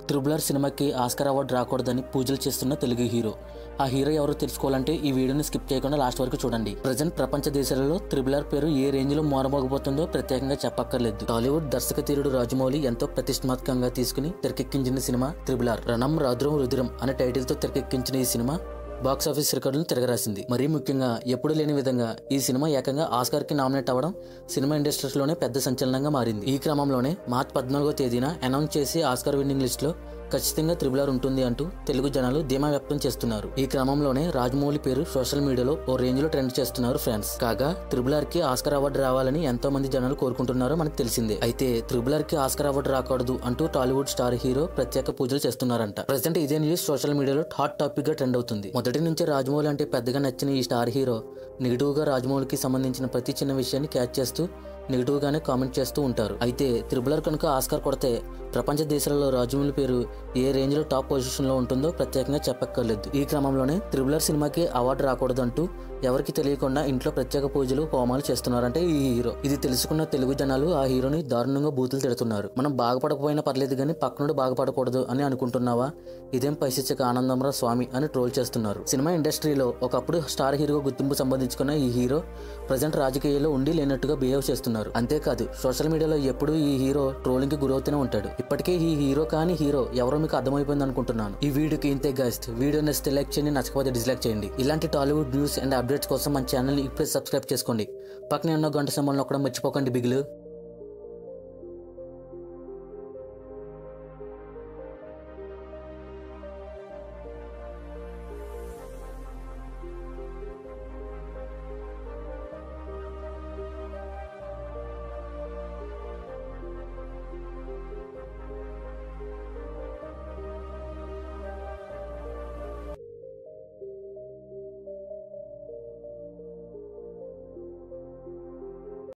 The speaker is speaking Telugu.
త్రిబులర్ సినిమాకి ఆస్కర్ అవార్డు రాకూడదని పూజలు చేస్తున్న తెలుగు హీరో ఆ హీరో ఎవరో తెలుసుకోవాలంటే ఈ వీడియోని స్కిప్ చేయకుండా లాస్ట్ వరకు చూడండి ప్రజెంట్ ప్రపంచ దేశాలలో త్రిబులర్ పేరు ఏ రేంజ్ లో మోరమోగబోతుందో ప్రత్యేకంగా చెప్పక్కర్లేదు టాలీవుడ్ దర్శక తీరుడు రాజమౌళి ఎంతో ప్రతిష్టాత్మకంగా తీసుకుని తెరకెక్కించిన సినిమా త్రిబులర్ రణం రాద్రం రుద్రం అనే టైటిల్ తో తెరకెక్కించిన ఈ సినిమా బాక్స్ ఆఫీస్ రికార్డులను తిరగరాసింది మరీ ముఖ్యంగా ఎప్పుడు లేని విధంగా ఈ సినిమా ఏకంగా ఆస్కార్ కి నామినేట్ అవ్వడం సినిమా ఇండస్ట్రీలోనే పెద్ద సంచలనంగా మారింది ఈ క్రమంలోనే మార్చ్ పద్నాలుగో తేదీన అనౌన్స్ చేసి ఆస్కార్ విన్నింగ్ లిస్ట్ లో ఖచ్చితంగా త్రిబులర్ ఉంటుంది అంటూ తెలుగు జనాలు ధీమా వ్యక్తం చేస్తున్నారు ఈ క్రమంలోనే రాజమౌళి పేరు సోషల్ మీడియాలో ఓ రేంజ్ లో ట్రెండ్ చేస్తున్నారు ఫ్యాన్స్ కాగా త్రిబులర్ కి ఆస్కార్ అవార్డు రావాలని ఎంతో మంది జనాలు కోరుకుంటున్నారో మనకు తెలిసిందే అయితే త్రిబులర్ కి ఆస్కార్ అవార్డు రాకూడదు అంటూ టాలీవుడ్ స్టార్ హీరో ప్రత్యేక పూజలు చేస్తున్నారంట ప్రజెంట్ ఇదే న్యూస్ సోషల్ మీడియాలో హాట్ టాపిక్ గా ట్రెండ్ అవుతుంది మొదటి నుంచి రాజమౌళి అంటే పెద్దగా నచ్చిన ఈ స్టార్ హీరో నెగిటివ్ గా రాజమౌళికి సంబంధించిన ప్రతి చిన్న విషయాన్ని క్యాచ్ చేస్తూ నెగిటివ్ గానే కామెంట్ చేస్తూ ఉంటారు అయితే త్రిబులర్ కనుక ఆస్కార్ కొడితే ప్రపంచ దేశాలలో రాజమౌళి పేరు ఏ రేంజ్ లో టాప్ పొజిషన్ లో ఉంటుందో ప్రత్యేకంగా చెప్పక్కర్లేదు ఈ క్రమంలోనే త్రిబులర్ సినిమాకి అవార్డు రాకూడదంటూ ఎవరికి తెలియకుండా ఇంట్లో ప్రత్యేక పూజలు హోమాలు చేస్తున్నారంటే ఈ హీరో ఇది తెలుసుకున్న తెలుగు జనాలు ఆ హీరోని దారుణంగా బూతులు తిడుతున్నారు మనం బాగుపడకపోయినా పర్లేదు కానీ పక్కనుడు బాగుపడకూడదు అని అనుకుంటున్నావా ఇదేం పైసిచ్చక ఆనందంరా స్వామి అని ట్రోల్ చేస్తున్నారు సినిమా ఇండస్ట్రీలో ఒకప్పుడు స్టార్ హీరో గుర్తింపు సంపాదించుకున్న ఈ హీరో ప్రజెంట్ రాజకీయాల్లో ఉండి లేనట్టుగా బిహేవ్ చేస్తున్నారు అంతేకాదు సోషల్ మీడియాలో ఎప్పుడూ ఈ హీరో ట్రోలింగ్ కి గురవుతూనే ఉంటాడు ఇప్పటికే ఈ హీరో కానీ హీరో ఎవరో మీకు అర్థమైపోయింది అనుకుంటున్నాను ఈ వీడియోకి ఇంతే గైస్ట్ వీడియో నచ్చితే లైక్ చేయండి నచ్చకపోతే డిస్లైక్ చేయండి ఇలాంటి టాలీవుడ్ న్యూస్ అండ్ అప్డేట్స్ కోసం మన ఛానల్ ఇప్పుడే సబ్స్క్రైబ్ చేసుకోండి పక్కనే ఉన్న గంట సింబల్ నొక్కడం మర్చిపోకండి బిగులు